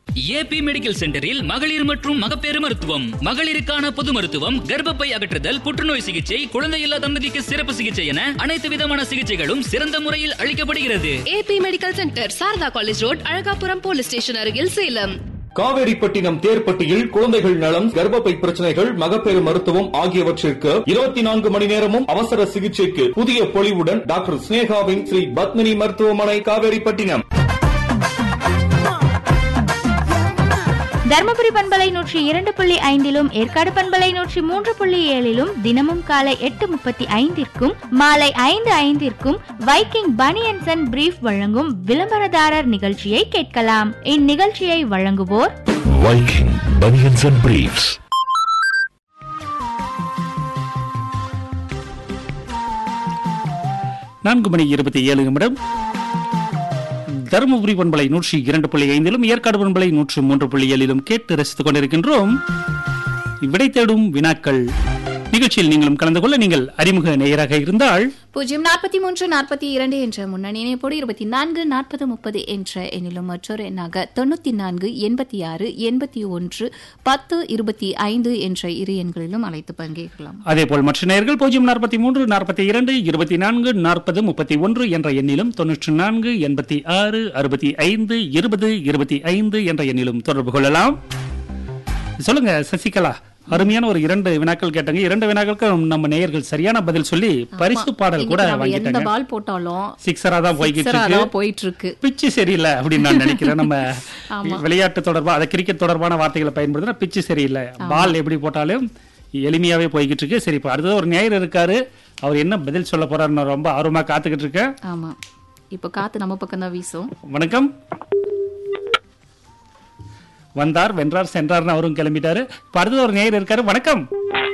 AB medical சென்டரில் மகளிர் மற்றும் மகப்பேறு மருத்துவம் மகளிருக்கான பொது மருத்துவம் கர்ப்பப்பை அகற்றுதல் புற்றுநோய் சிகிச்சை குழந்தையில்லா தம்பதிக்கு சிறப்பு சிகிச்சை என அனைத்து விதமான சிகிச்சைகளும் சிறந்த முறையில் அளிக்கப்படுகிறது A B medical centre Sharada college road Azhagapuram police station அருகில் சேலம் காவேரிப்பட்டினம் தேர்ப்பட்டியில் குழந்தைகள் நலம் கர்ப்பப்பை பிரச்சனைகள் மகப்பேறு மருத்துவம் ஆகியவற்றிற்கு இருபத்தி நான்கு மணி நேரமும் அவசர சிகிச்சைக்கு புதிய பொலிவுடன் டாக்டர் ஸ்னேகாவின் ஸ்ரீ பத்மினி மருத்துவமனை காவேரிப்பட்டினம் தருமபுரி பண்பலை நூற்றி இரண்டு புள்ளி ஐந்திலும் ஏற்காடு பண்பலை நூற்றி மூன்று புள்ளி ஏழிலும் தினமும் காலை எட்டு முப்பத்தி ஐந்திற்கும் மாலை ஐந்து ஐந்திற்கும் வைக்கிங் பனியன்சன் அண்ட் பிரீஃப் வழங்கும் விளம்பரதாரர் நிகழ்ச்சியை கேட்கலாம் இந்நிகழ்ச்சியை வழங்குவோர் Viking Bunions and Briefs. நான்கு மணி இருபத்தி ஏழு நிமிடம் தருமபுரி பண்பலை நூற்றி இரண்டு புள்ளி ஐந்திலும் ஏற்காடு பண்பலை நூற்று மூன்று புள்ளி ஏழிலும் கேட்டு ரசித்துக் கொண்டிருக்கின்றோம் விடை தேடும் வினாக்கள் நிகழ்ச்சியில் நீங்களும் கலந்து கொள்ள நீங்கள் அறிமுக நேயராக இருந்தால் பூஜ்ஜியம் நாற்பத்தி மூன்று நாற்பத்தி இரண்டு என்ற முன்னணி இணைப்போடு இருபத்தி நான்கு நாற்பது முப்பது என்ற எண்ணிலும் மற்றொரு எண்ணாக தொண்ணூத்தி நான்கு எண்பத்தி ஆறு எண்பத்தி ஒன்று பத்து இருபத்தி ஐந்து என்ற இரு எண்களிலும் அழைத்து பங்கேற்கலாம் அதேபோல் மற்ற நேயர்கள் பூஜ்ஜியம் நாற்பத்தி மூன்று நாற்பத்தி இரண்டு இருபத்தி நான்கு நாற்பது முப்பத்தி ஒன்று என்ற எண்ணிலும் தொன்னூற்று நான்கு எண்பத்தி ஆறு அறுபத்தி ஐந்து இருபது இருபத்தி ஐந்து என்ற எண்ணிலும் தொடர்பு கொள்ளலாம் சொல்லுங்க சசிகலா அருமையான ஒரு இரண்டு வினாக்கள் கேட்டாங்க இரண்டு வினாக்களுக்கு நம்ம நேயர்கள் சரியான பதில் சொல்லி பரிசு பாடல் கூட இன்னைக்கு நம்ம எந்த வாங்கிட்டாங்க பால் போட்டாலும் சிக்ஸரா தான் போய்கிட்டு சிக்ஸரா இருக்கு தான் போயிட்டு இருக்கு பிச்சு சரியில்லை அப்படின்னு நான் நினைக்கிறேன் நம்ம ஆமா. விளையாட்டு தொடர்பா அதை கிரிக்கெட் தொடர்பான வார்த்தைகளை பயன்படுத்தினா பிச்சு சரியில்லை பால் எப்படி போட்டாலும் எளிமையாவே போய்கிட்டு இருக்கு சரி இப்போ அடுத்தது ஒரு நேயர் இருக்காரு அவர் என்ன பதில் சொல்ல போறாருன்னு நான் ரொம்ப ஆர்வமா காத்துக்கிட்டு இருக்கேன் ஆமா இப்போ காத்து நம்ம பக்கம் தான் வீசும் வணக்கம் வந்தார் வென்றார் சென்றார்னு அவரும் கிளம்பிட்டாரு இப்போ அடுத்தது ஒரு நேயர் இருக்காரு வணக்கம்